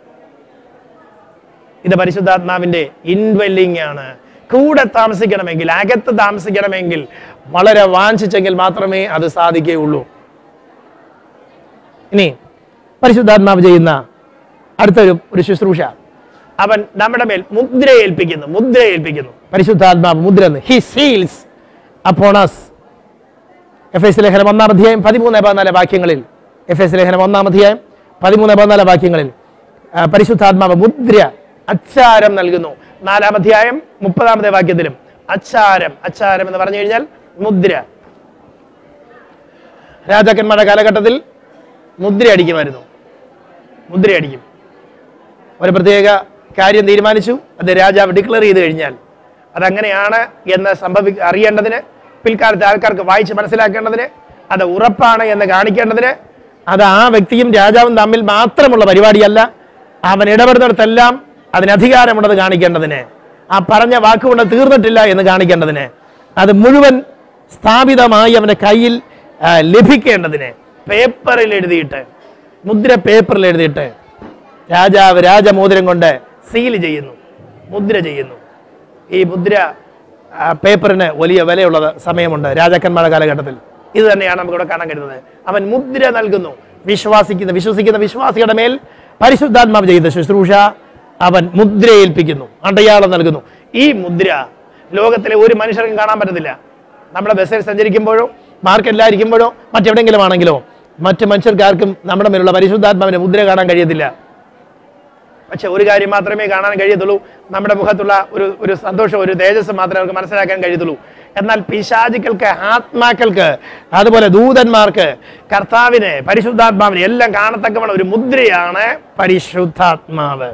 ഇത് പരിശുദ്ധാത്മാവിന്റെ ഇൻവെല്ലിംഗ് ആണ് കൂടെ താമസിക്കണമെങ്കിൽ അകത്ത് താമസിക്കണമെങ്കിൽ വളരെ വാഞ്ചിച്ചെങ്കിൽ മാത്രമേ അത് സാധിക്കുകയുള്ളൂ ഇനി പരിശുദ്ധാത്മാവ് ചെയ്യുന്ന അടുത്തൊരു ഒരു ശുശ്രൂഷ അവൻ നമ്മുടെ മേൽ മുദ്ര ഏൽപ്പിക്കുന്നു മുദ്ര ഏൽപ്പിക്കുന്നു പരിശുദ്ധാത്മാവ് മുദ്ര he seals upon us Ephesus ലേഖനം ഒന്നാം അധ്യായം പതിമൂന്ന് പതിനാല് വാക്യങ്ങളിൽ എഫ് എസ് ലേഖനം ഒന്നാം അധ്യായം പതിമൂന്ന് പതിനാല് വാക്യങ്ങളിൽ ആ, പരിശുദ്ധാത്മാവ് മുദ്ര അച്ചാരം നൽകുന്നു നാലാം അധ്യായം മുപ്പതാമത്തെ വാക്യത്തിലും അച്ചാരം അച്ചാരം എന്ന് പറഞ്ഞു കഴിഞ്ഞാൽ മുദ്ര രാജാക്കന്മാരുടെ കാലഘട്ടത്തിൽ മുദ്ര അടിക്കുമായിരുന്നു മുദ്ര അടിക്കും ഒരു പ്രത്യേക കാര്യം തീരുമാനിച്ചു അത് രാജാവ് ഡിക്ലെയർ ചെയ്ത് കഴിഞ്ഞാൽ അതങ്ങനെയാണ് എന്ന് സംഭവി അറിയേണ്ടതിന് പിൽക്കാലത്ത് ആൾക്കാർക്ക് വായിച്ച് മനസ്സിലാക്കേണ്ടതിന് അത് ഉറപ്പാണ് എന്ന് കാണിക്കേണ്ടതിന് അത് ആ വ്യക്തിയും രാജാവും തമ്മിൽ മാത്രമുള്ള പരിപാടിയല്ല അവൻ ഇടപെടുന്നിടത്തെല്ലാം അതിന് അധികാരമുള്ളത് കാണിക്കേണ്ടതിന് ആ പറഞ്ഞ വാക്കുകൊണ്ട് തീർന്നിട്ടില്ല എന്ന് കാണിക്കേണ്ടതിന് അത് മുഴുവൻ സ്ഥാപിതമായി അവന്റെ കയ്യിൽ ആ, ലഭിക്കേണ്ടതിന് പേപ്പറിൽ എഴുതിയിട്ട് മുദ്ര പേപ്പറിൽ എഴുതിയിട്ട് രാജാവ് രാജമോതിരം കൊണ്ട് സീൽ ചെയ്യുന്നു മുദ്ര ചെയ്യുന്നു ഈ മുദ്ര ആ, പേപ്പറിന് വലിയ വിലയുള്ള സമയമുണ്ട് രാജാക്കന്മാരുടെ കാലഘട്ടത്തിൽ ഇത് തന്നെയാണ് നമുക്കിവിടെ കാണാൻ കഴിയുന്നത് അവൻ മുദ്ര നൽകുന്നു വിശ്വാസിക്കുന്ന വിശ്വസിക്കുന്ന വിശ്വാസിയുടെ മേൽ പരിശുദ്ധാത്മാവ് ചെയ്ത ശുശ്രൂഷ അവൻ മുദ്ര ഏൽപ്പിക്കുന്നു അടയാളം നൽകുന്നു ഈ മുദ്ര ലോകത്തിലെ ഒരു മനുഷ്യർക്കും കാണാൻ പറ്റത്തില്ല നമ്മുടെ ബസ്സിൽ സഞ്ചരിക്കുമ്പോഴോ മാർക്കറ്റിലായിരിക്കുമ്പോഴോ മറ്റെവിടെയെങ്കിലും ആണെങ്കിലോ മറ്റ് മനുഷ്യർക്കാർക്കും നമ്മുടെ മേലുള്ള പരിശുദ്ധാത്മാവിന്റെ മുദ്ര കാണാൻ കഴിയത്തില്ല പക്ഷെ ഒരു കാര്യം മാത്രമേ കാണാൻ കഴിയത്തുള്ളൂ നമ്മുടെ മുഖത്തുള്ള ഒരു ഒരു സന്തോഷം ഒരു തേജസ് മാത്രമേ അവർക്ക് മനസ്സിലാക്കാൻ കഴിയത്തുള്ളൂ എന്നാൽ പിശാചിക്കൾക്ക് ആത്മാക്കൾക്ക് അതുപോലെ ദൂതന്മാർക്ക് കർത്താവിന് പരിശുദ്ധാത്മാവിന് എല്ലാം കാണത്തക്കവണ്ണം ഒരു മുദ്രയാണ് പരിശുദ്ധാത്മാവ്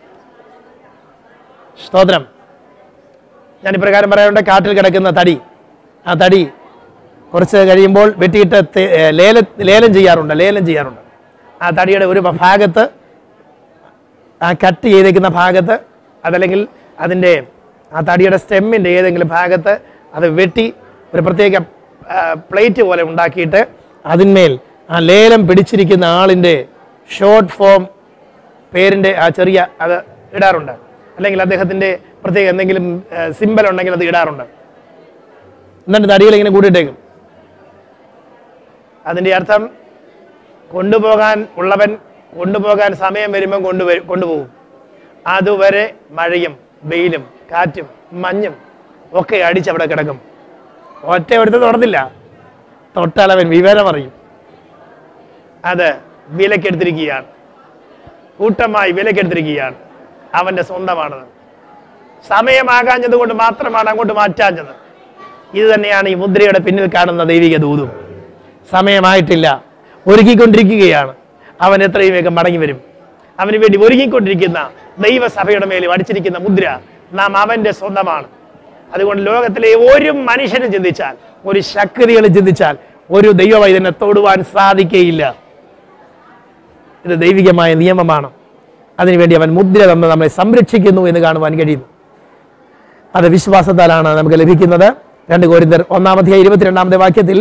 സ്തോത്രം ഞാൻ ഇപ്രകാരം പറയാറുണ്ട് കാട്ടിൽ കിടക്കുന്ന തടി ആ തടി കുറച്ച് കഴിയുമ്പോൾ വെട്ടിയിട്ട് തെ- ഏ, ലേല ലേലം ചെയ്യാറുണ്ട് ലേലം ചെയ്യാറുണ്ട് ആ തടിയുടെ ഒരു ഭാഗത്ത് ആ കട്ട് ചെയ്തേക്കുന്ന ഭാഗത്ത് അതല്ലെങ്കിൽ അതിൻ്റെ ആ തടിയുടെ സ്റ്റെമ്മിൻ്റെ ഏതെങ്കിലും ഭാഗത്ത് അത് വെട്ടി ഒരു പ്രത്യേക പ്ലേറ്റ് പോലെ ഉണ്ടാക്കിയിട്ട് അതിന്മേൽ ആ ലേലം പിടിച്ചിരിക്കുന്ന ആളിൻ്റെ ഷോർട്ട് ഫോം പേരിൻ്റെ ആ ചെറിയ അത് ഇടാറുണ്ട് അല്ലെങ്കിൽ അദ്ദേഹത്തിൻ്റെ പ്രത്യേക എന്തെങ്കിലും സിമ്പൽ ഉണ്ടെങ്കിൽ അത് ഇടാറുണ്ട് എന്നിട്ട് തടികൾ ഇങ്ങനെ കൂട്ടിയിട്ടേക്കും അതിൻ്റെ അർത്ഥം കൊണ്ടുപോകാൻ ഉള്ളവൻ കൊണ്ടുപോകാൻ സമയം വരുമ്പം കൊണ്ടുവരും കൊണ്ടുപോകും അതുവരെ മഴയും വെയിലും കാറ്റും മഞ്ഞും ഒക്കെ അടിച്ചവിടെ കിടക്കും ഒറ്റ എടുത്ത് തൊടത്തില്ല തൊട്ടാൽ അവൻ വിവരം അറിയും അത് വിലക്കെടുത്തിരിക്കുകയാണ് കൂട്ടമായി വിലക്കെടുത്തിരിക്കുകയാണ് അവന്റെ സ്വന്തമാണത് സമയമാകാഞ്ഞത് കൊണ്ട് മാത്രമാണ് അങ്ങോട്ട് മാറ്റാഞ്ഞത് ഇത് തന്നെയാണ് ഈ മുദ്രയുടെ പിന്നിൽ കാണുന്ന ദൈവിക ദൂതും സമയമായിട്ടില്ല ഒരുക്കിക്കൊണ്ടിരിക്കുകയാണ് അവൻ എത്രയും വേഗം മടങ്ങി വരും അവന് വേണ്ടി ഒരുങ്ങിക്കൊണ്ടിരിക്കുന്ന ദൈവസഭയുടെ മേൽ അടിച്ചിരിക്കുന്ന മുദ്ര നാം അവന്റെ സ്വന്തമാണ് അതുകൊണ്ട് ലോകത്തിലെ ഒരു മനുഷ്യനും ചിന്തിച്ചാൽ ഒരു ശക്തികൾ ചിന്തിച്ചാൽ ഒരു ദൈവവൈദ്യനെ തൊടുവാൻ സാധിക്കുകയില്ല ഇത് ദൈവികമായ നിയമമാണ് അതിനുവേണ്ടി അവൻ മുദ്ര തന്ന് നമ്മളെ സംരക്ഷിക്കുന്നു എന്ന് കാണുവാൻ കഴിയുന്നു അത് വിശ്വാസത്താലാണ് നമുക്ക് ലഭിക്കുന്നത് രണ്ട് കോരിന്തർ ഒന്നാമത്തെ ഇരുപത്തിരണ്ടാമത്തെ വാക്യത്തിൽ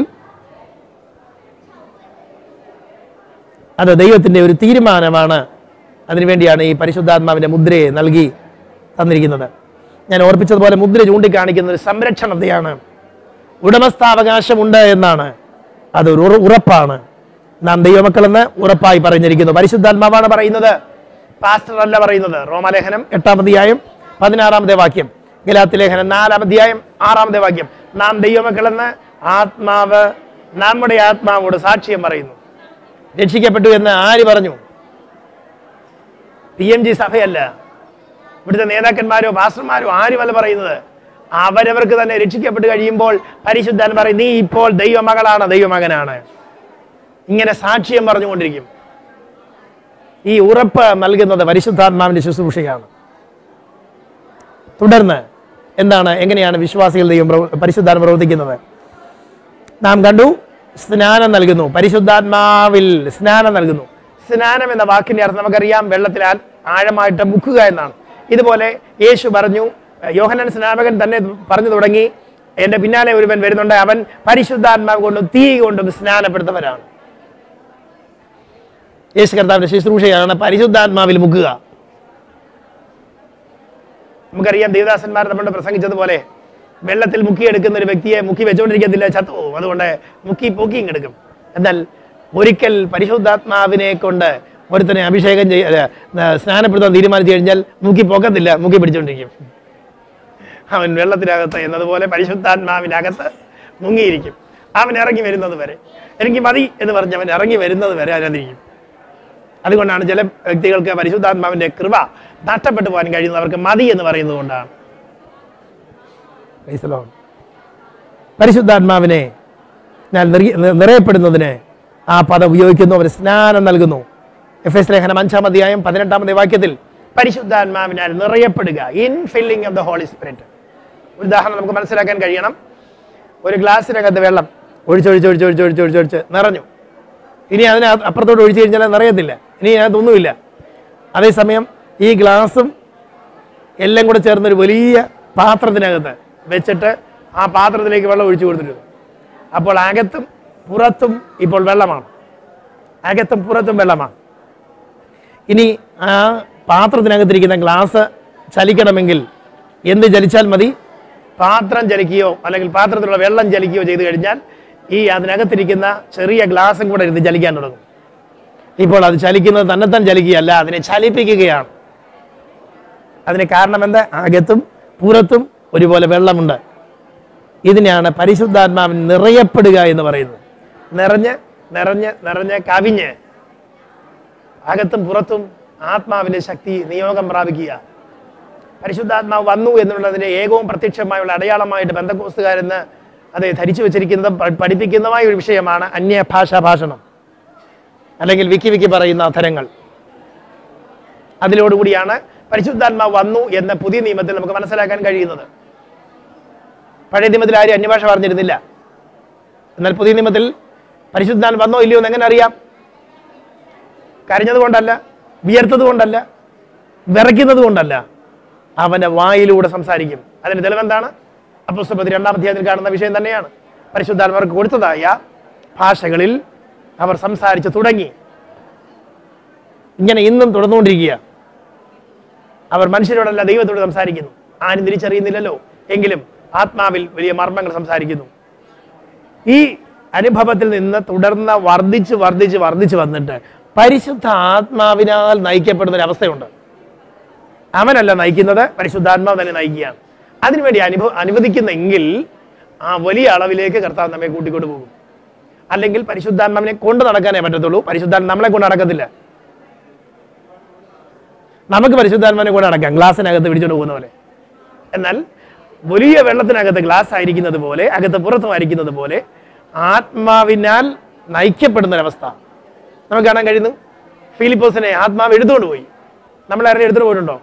അത് ദൈവത്തിൻ്റെ ഒരു തീരുമാനമാണ് അതിനുവേണ്ടിയാണ് ഈ പരിശുദ്ധാത്മാവിൻ്റെ മുദ്രയെ നൽകി തന്നിരിക്കുന്നത് ഞാൻ ഓർപ്പിച്ചതുപോലെ മുദ്ര ചൂണ്ടിക്കാണിക്കുന്ന ഒരു സംരക്ഷണത്തെയാണ് ഉടമസ്ഥാവകാശമുണ്ട് എന്നാണ് അതൊരു ഉറ- ഉറപ്പാണ് നാം ദൈവമക്കളെന്ന് ഉറപ്പായി പറഞ്ഞിരിക്കുന്നു പരിശുദ്ധാത്മാവാണ് പറയുന്നത് പാസ്റ്റർ അല്ല പറയുന്നത് റോമാലേഖനം എട്ടാം അധ്യായം പതിനാറാമത്തെ വാക്യം ഗലാത്തി ലേഖനം നാലാം അധ്യായം ആറാമത്തെ വാക്യം നാം ദൈവമക്കളെന്ന് ആത്മാവ് നമ്മുടെ ആത്മാവോട് സാക്ഷ്യം പറയുന്നു രക്ഷിക്കപ്പെട്ടു എന്ന് ആര് പറഞ്ഞു പി എം ജി സഭയല്ല ഇവിടുത്തെ നേതാക്കന്മാരോ പാസ്റ്റർമാരോ ആരുമല്ല പറയുന്നത് അവരവർക്ക് തന്നെ രക്ഷിക്കപ്പെട്ട് കഴിയുമ്പോൾ പരിശുദ്ധൻ പറയും നീ ഇപ്പോൾ ദൈവമകളാണ് ദൈവമകനാണ് ഇങ്ങനെ സാക്ഷ്യം പറഞ്ഞുകൊണ്ടിരിക്കും ഈ ഉറപ്പ് നൽകുന്നത് പരിശുദ്ധാത്മാവിന്റെ ശുശ്രൂഷയാണ് തുടർന്ന് എന്താണ് എങ്ങനെയാണ് വിശ്വാസികൾ ദൈവം പ്രവ- പരിശുദ്ധാത്മ പ്രവർത്തിക്കുന്നത് നാം കണ്ടു സ്നാനം നൽകുന്നു പരിശുദ്ധാത്മാവിൽ സ്നാനം നൽകുന്നു സ്നാനം എന്ന വാക്കിന്റെ അർത്ഥം നമുക്കറിയാം വെള്ളത്തിൽ ആ- ആഴമായിട്ട് മുക്കുക എന്നാണ് ഇതുപോലെ യേശു പറഞ്ഞു യോഹനൻ സ്നാപകൻ തന്നെ പറഞ്ഞു തുടങ്ങി എൻ്റെ പിന്നാലെ ഒരുവൻ വരുന്നുണ്ട് അവൻ പരിശുദ്ധാത്മാവ് കൊണ്ടും തീ കൊണ്ടും സ്നാനപ്പെടുത്തവരാണ് യേശു കർത്താവിന്റെ ശുശ്രൂഷയാണ് പരിശുദ്ധാത്മാവിൽ മുക്കുക നമുക്കറിയാം ദേവദാസന്മാർ നമ്മുടെ പ്രസംഗിച്ചതുപോലെ വെള്ളത്തിൽ മുക്കിയെടുക്കുന്ന ഒരു വ്യക്തിയെ മുക്കി വെച്ചുകൊണ്ടിരിക്കത്തില്ല ചത്തു പോകും അതുകൊണ്ട് മുക്കി പൊക്കിയും എടുക്കും എന്നാൽ ഒരിക്കൽ പരിശുദ്ധാത്മാവിനെ കൊണ്ട് ഒരുത്തനെ അഭിഷേകം ചെയ്യ അല്ല, ന- സ്നാനപ്പെടുത്താൻ തീരുമാനിച്ചു കഴിഞ്ഞാൽ മുക്കി പൊക്കത്തില്ല മുക്കി പിടിച്ചോണ്ടിരിക്കും അവൻ വെള്ളത്തിനകത്ത് എന്നതുപോലെ പരിശുദ്ധാത്മാവിനകത്ത് മുങ്ങിയിരിക്കും അവൻ ഇറങ്ങി വരുന്നത് വരെ എനിക്ക് മതി എന്ന് പറഞ്ഞ് അവൻ ഇറങ്ങി വരുന്നത് വരെ അതിനകത്തിരിക്കും അതുകൊണ്ടാണ് ചില വ്യക്തികൾക്ക് പരിശുദ്ധാത്മാവിന്റെ കൃപ നഷ്ടപ്പെട്ടു പോകാൻ കഴിയുന്നത് അവർക്ക് മതി എന്ന് പറയുന്നത് കൊണ്ടാണ് Praise the Lord. പരിശുദ്ധാത്മാവിനെ ഞാൻ നിറ- നി- നിറയപ്പെടുന്നതിന് ആ പദം ഉപയോഗിക്കുന്നു അവർ സ്നാനം നൽകുന്നു എഫ് എസ് ലേഖനം അഞ്ചാം അധ്യായം പതിനെട്ടാമത്തെ വാക്യത്തിൽ പരിശുദ്ധാത്മാവിനാൽ നിറയപ്പെടുക infilling of the holy spirit ഒരു ഉദാഹരണം നമുക്ക് മനസ്സിലാക്കാൻ കഴിയണം ഒരു ഗ്ലാസ്സിനകത്ത് വെള്ളം ഒഴിച്ചൊഴിച്ച് ഒഴിച്ച് ഒഴിച്ച് ഒഴിച്ച് ഒഴിച്ച് ഒഴിച്ച് നിറഞ്ഞു ഇനി അതിന് അപ്പുറത്തോട്ട് ഒഴിച്ചു കഴിഞ്ഞാൽ അത് നിറയത്തില്ല ഇനി അതിനകത്തൊന്നുമില്ല അതേസമയം ഈ ഗ്ലാസും എല്ലാം കൂടെ ചേർന്നൊരു വലിയ പാത്രത്തിനകത്ത് വെച്ചിട്ട് ആ പാത്രത്തിലേക്ക് വെള്ളം ഒഴിച്ചു കൊടുത്തിരുന്നു അപ്പോൾ അകത്തും പുറത്തും ഇപ്പോൾ വെള്ളമാണ് അകത്തും പുറത്തും വെള്ളമാണ് ഇനി ആ പാത്രത്തിനകത്തിരിക്കുന്ന ഗ്ലാസ് ചലിക്കണമെങ്കിൽ എന്ത് ചലിച്ചാൽ മതി പാത്രം ചലിക്കുകയോ അല്ലെങ്കിൽ പാത്രത്തിലുള്ള വെള്ളം ചലിക്കുകയോ ചെയ്തു കഴിഞ്ഞാൽ ഈ അതിനകത്തിരിക്കുന്ന ചെറിയ ഗ്ലാസും കൂടെ ഇരുന്ന് ചലിക്കാൻ തുടങ്ങും ഇപ്പോൾ അത് ചലിക്കുന്നത് തന്നെത്താൻ ചലിക്കുകയല്ല അതിനെ ചലിപ്പിക്കുകയാണ് അതിന് കാരണം എന്താ അകത്തും പുറത്തും ഒരുപോലെ വെള്ളമുണ്ട് ഇതിനെയാണ് പരിശുദ്ധാത്മാവിൻ നിറയപ്പെടുക എന്ന് പറയുന്നത് നിറഞ്ഞ് നിറഞ്ഞ് നിറഞ്ഞ് കവിഞ്ഞ് അകത്തും പുറത്തും ആത്മാവിന്റെ ശക്തി നിയോഗം പ്രാപിക്കുക പരിശുദ്ധാത്മാവ് വന്നു എന്നുള്ളതിന്റെ ഏകവും പ്രത്യക്ഷമായുള്ള അടയാളമായിട്ട് ബന്ധക്കോസ്തുകാരെന്ന് അത് ധരിച്ചു വെച്ചിരിക്കുന്നതും പ- പഠിപ്പിക്കുന്നതുമായ ഒരു വിഷയമാണ് അന്യഭാഷാ ഭാഷണം അല്ലെങ്കിൽ വിക്കി വിക്കി പറയുന്ന അധരങ്ങൾ അതിലോടുകൂടിയാണ് പരിശുദ്ധാത്മാവ് വന്നു എന്ന് പുതിയ നിയമത്തിൽ നമുക്ക് മനസ്സിലാക്കാൻ കഴിയുന്നത് പഴയ നിയമത്തിൽ ആരും അന്യഭാഷ പറഞ്ഞിരുന്നില്ല എന്നാൽ പുതിയ നിയമത്തിൽ പരിശുദ്ധാൻ വന്നോ ഇല്ലയോ എന്ന് എങ്ങനെ അറിയാം കരഞ്ഞത് കൊണ്ടല്ല വിയർത്തത് കൊണ്ടല്ല വിറയ്ക്കുന്നത് കൊണ്ടല്ല അവന്റെ വായിലൂടെ സംസാരിക്കും അതിന് തെളിവെന്താണ് അപ്പുസ്തപതി രണ്ടാം അധ്യായത്തിൽ കാണുന്ന വിഷയം തന്നെയാണ് പരിശുദ്ധാത്മാർക്ക് കൊടുത്തതായ ഭാഷകളിൽ അവർ സംസാരിച്ചു തുടങ്ങി ഇങ്ങനെ ഇന്നും തുടർന്നുകൊണ്ടിരിക്കുക അവർ മനുഷ്യരോടല്ല ദൈവത്തോട് സംസാരിക്കുന്നു ആരും തിരിച്ചറിയുന്നില്ലല്ലോ എങ്കിലും ആത്മാവിൽ വലിയ മർമ്മങ്ങൾ സംസാരിക്കുന്നു ഈ അനുഭവത്തിൽ നിന്ന് തുടർന്ന് വർദ്ധിച്ച് വർദ്ധിച്ച് വർദ്ധിച്ച് വന്നിട്ട് പരിശുദ്ധ ആത്മാവിനാൽ നയിക്കപ്പെടുന്ന ഒരു അവസ്ഥയുണ്ട് അവനല്ല നയിക്കുന്നത് പരിശുദ്ധാത്മാവ് തന്നെ നയിക്കുകയാണ് അതിനുവേണ്ടി അനുഭവ അനുവദിക്കുന്നെങ്കിൽ ആ വലിയ അളവിലേക്ക് കർത്താവ് നമ്മെ കൂട്ടിക്കൊണ്ട് പോകും അല്ലെങ്കിൽ പരിശുദ്ധാത്മാവിനെ കൊണ്ട് നടക്കാനേ പറ്റത്തുള്ളൂ പരിശുദ്ധാത്മ നമ്മളെ കൊണ്ട് നടക്കത്തില്ല നമുക്ക് പരിശുദ്ധാത്മാവിനെ കൊണ്ട് നടക്കാം ഗ്ലാസ്സിനകത്ത് പിടിച്ചോണ്ട് പോകുന്ന പോലെ എന്നാൽ വലിയ വെള്ളത്തിനകത്ത് ഗ്ലാസ് ആയിരിക്കുന്നത് പോലെ അകത്ത് പുറത്തുമായിരിക്കുന്നത് പോലെ ആത്മാവിനാൽ നയിക്കപ്പെടുന്ന ഒരവസ്ഥ നമുക്ക് കാണാൻ കഴിയുന്നു ഫിലിപ്പോസിനെ ആത്മാവ് എടുത്തുകൊണ്ട് പോയി നമ്മൾ ആരെയും എടുത്തുകൊണ്ട് പോയിട്ടുണ്ടോ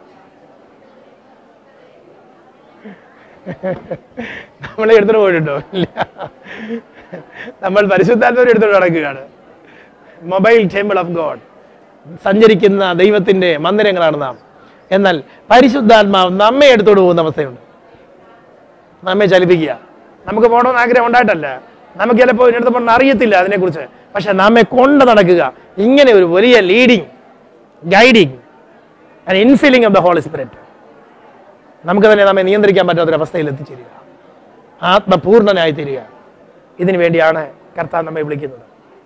നമ്മളെ എടുത്തുകൊണ്ട് പോയിട്ടുണ്ടോ ഇല്ല നമ്മൾ പരിശുദ്ധാത്മാവിനെ എടുത്തുകൊണ്ട് നടക്കുകയാണ് മൊബൈൽ ടെമ്പിൾ ഓഫ് ഗോഡ് സഞ്ചരിക്കുന്ന ദൈവത്തിന്റെ മന്ദിരങ്ങളാണ് നാം എന്നാൽ പരിശുദ്ധാത്മാവ് നമ്മെ എടുത്തോണ്ട് പോകുന്ന അവസ്ഥയുണ്ട് നമ്മെ ചലിപ്പിക്കുക നമുക്ക് പോകണമെന്ന് ആഗ്രഹം ഉണ്ടായിട്ടല്ല നമുക്ക് ചിലപ്പോൾ ഇതിനടുത്ത് പോകണം അറിയത്തില്ല അതിനെക്കുറിച്ച് പക്ഷെ നമ്മെ കൊണ്ട് നടക്കുക ഇങ്ങനെ ഒരു വലിയ leading guiding and infilling of the holy spirit നമുക്ക് തന്നെ നമ്മെ നിയന്ത്രിക്കാൻ പറ്റാത്തൊരവസ്ഥയിൽ എത്തിച്ചേരുക ആത്മപൂർണനായി തീരുക ഇതിനു വേണ്ടിയാണ് കർത്താവ് നമ്മെ വിളിക്കുന്നത്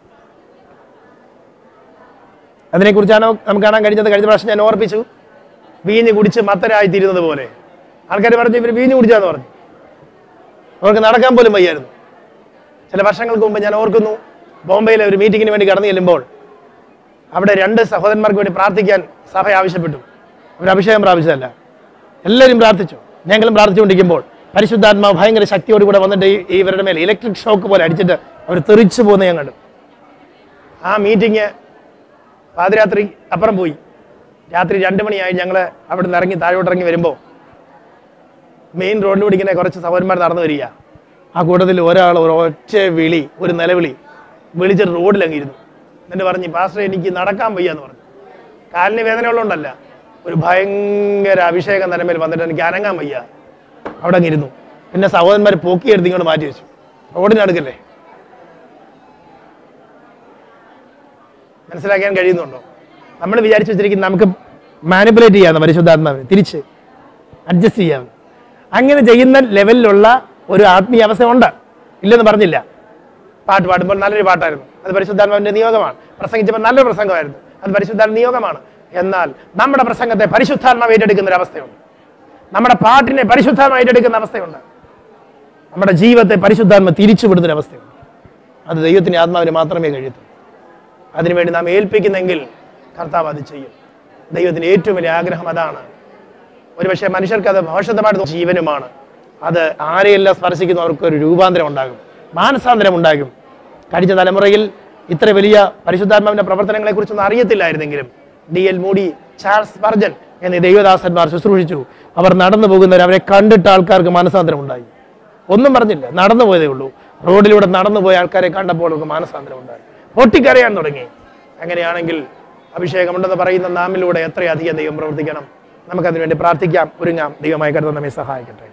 അതിനെക്കുറിച്ചാണ് നമുക്ക് കാണാൻ കഴിഞ്ഞത് കഴിഞ്ഞ പ്രാവശ്യം ഞാൻ ഓർപ്പിച്ചു വീഞ്ഞ് കുടിച്ച് മത്തരായി തീരുന്നത് പോലെ ആൾക്കാർ പറഞ്ഞു ഇവർ വീഞ്ഞ് കുടിച്ചാന്ന് പറഞ്ഞു അവർക്ക് നടക്കാൻ പോലും വയ്യായിരുന്നു ചില വർഷങ്ങൾക്ക് മുമ്പ് ഞാൻ ഓർക്കുന്നു ബോംബെയിലെ ഒരു മീറ്റിങ്ങിന് വേണ്ടി കടന്നു ചെല്ലുമ്പോൾ അവിടെ രണ്ട് സഹോദരന്മാർക്ക് വേണ്ടി പ്രാർത്ഥിക്കാൻ സഭ ആവശ്യപ്പെട്ടു അവർ അഭിഷേകം പ്രാപിച്ചതല്ല എല്ലാവരും പ്രാർത്ഥിച്ചു ഞങ്ങളും പ്രാർത്ഥിച്ചുകൊണ്ടിരിക്കുമ്പോൾ പരിശുദ്ധാത്മാവ് ഭയങ്കര ശക്തിയോട് കൂടെ വന്നിട്ട് ഈ- ഈ ഇവരുടെ മേലെ ഇലക്ട്രിക് ഷോക്ക് പോലെ അടിച്ചിട്ട് അവർ തെറിച്ചു പോകുന്ന ഞാൻ കണ്ടു ആ മീറ്റിംഗ് പാതിരാത്രി അപ്പുറം പോയി രാത്രി രണ്ട് മണിയായി ഞങ്ങൾ അവിടെ നിന്ന് ഇറങ്ങി താഴോട്ട് ഇറങ്ങി വരുമ്പോൾ മെയിൻ റോഡിലൂടെ ഇങ്ങനെ കുറച്ച് സഹോദരന്മാർ നടന്നു വരിക ആ കൂട്ടത്തിൽ ഒരാൾ ഒരു ഒറ്റ വിളി ഒരു നിലവിളി വിളിച്ചിട്ട് റോഡിലങ്ങ് ഇരുന്നു എന്നിട്ട് പറഞ്ഞു പാസ്റ്റർ എനിക്ക് നടക്കാൻ വയ്യ എന്ന് പറഞ്ഞു കാലിന് വേദന ഉള്ളതുകൊണ്ടല്ല ഒരു ഭയങ്കര അഭിഷേകം തലമേൽ വന്നിട്ട് എനിക്ക് അനങ്ങാൻ വയ്യ അവിടെ അങ്ങ് ഇരുന്നു പിന്നെ സഹോദരന്മാർ പൊക്കിയെടുത്ത് ഇങ്ങോട്ട് മാറ്റി വെച്ചു റോഡിനടുക്കല്ലേ മനസ്സിലാക്കാൻ കഴിയുന്നുണ്ടോ നമ്മൾ വിചാരിച്ചു വെച്ചിരിക്കുന്നത് നമുക്ക് മാനിപ്പുലേറ്റ് ചെയ്യാമെന്ന് പരിശുദ്ധാത്മാവിനെ തിരിച്ച് അഡ്ജസ്റ്റ് ചെയ്യാമെന്ന് അങ്ങനെ ചെയ്യുന്ന ലെവലിലുള്ള ഒരു ആത്മീയ അവസ്ഥ ഉണ്ട് ഇല്ലെന്ന് പറഞ്ഞില്ല പാട്ട് പാടുമ്പോൾ നല്ലൊരു പാട്ടായിരുന്നു അത് പരിശുദ്ധാത്മാവിന്റെ നിയോഗമാണ് പ്രസംഗിച്ചപ്പോൾ നല്ലൊരു പ്രസംഗമായിരുന്നു അത് പരിശുദ്ധാത്മ നിയോഗമാണ് എന്നാൽ നമ്മുടെ പ്രസംഗത്തെ പരിശുദ്ധാത്മാവ് ഏറ്റെടുക്കുന്ന ഒരു അവസ്ഥയുണ്ട് നമ്മുടെ പാട്ടിനെ പരിശുദ്ധാത്മ ഏറ്റെടുക്കുന്ന അവസ്ഥയുണ്ട് നമ്മുടെ ജീവിതത്തെ പരിശുദ്ധാത്മ തിരിച്ചുവിടുന്ന ഒരു അവസ്ഥയുണ്ട് അത് ദൈവത്തിന്റെ ആത്മാവിന് മാത്രമേ കഴിയത്തുള്ളൂ അതിനുവേണ്ടി നാം ഏൽപ്പിക്കുന്നെങ്കിൽ കർത്താവ് അത് ചെയ്യും ദൈവത്തിന്റെ ഏറ്റവും വലിയ ആഗ്രഹം അതാണ് ഒരുപക്ഷെ മനുഷ്യർക്ക് അത് ഭവിഷ്യത്തമായിട്ട് തോന്നും. ജീവനുമാണ് അത് ആരെയെല്ലാം സ്പർശിക്കുന്നു അവർക്ക് ഒരു രൂപാന്തരം ഉണ്ടാകും മാനസാന്തരം ഉണ്ടാകും കഴിഞ്ഞ തലമുറയിൽ ഇത്ര വലിയ പരിശുദ്ധാത്മാവിന്റെ പ്രവർത്തനങ്ങളെ കുറിച്ചൊന്നും അറിയത്തില്ലായിരുന്നെങ്കിലും D L Moody Charles Spurgeon എന്നീ ദൈവദാസന്മാർ ശുശ്രൂഷിച്ചു അവർ നടന്നു പോകുന്നവർ അവരെ കണ്ടിട്ട് ആൾക്കാർക്ക് മാനസാന്തരം ഉണ്ടായി ഒന്നും പറഞ്ഞില്ല നടന്നു പോയതേ ഉള്ളൂ റോഡിലൂടെ നടന്നു പോയ ആൾക്കാരെ കണ്ടപ്പോൾ അവർക്ക് മാനസാന്തരം ഉണ്ടായി പൊട്ടിക്കരയാൻ തുടങ്ങി അങ്ങനെയാണെങ്കിൽ അഭിഷേകമുണ്ടെന്ന് പറയുന്ന നാമിലൂടെ എത്രയധികം ദൈവം പ്രവർത്തിക്കണം നമുക്കതിനുവേണ്ടി പ്രാർത്ഥിക്കാം ഒരുങ്ങാം ദൈവമായി കരുതാൻ നമ്മെ സഹായിക്കട്ടെ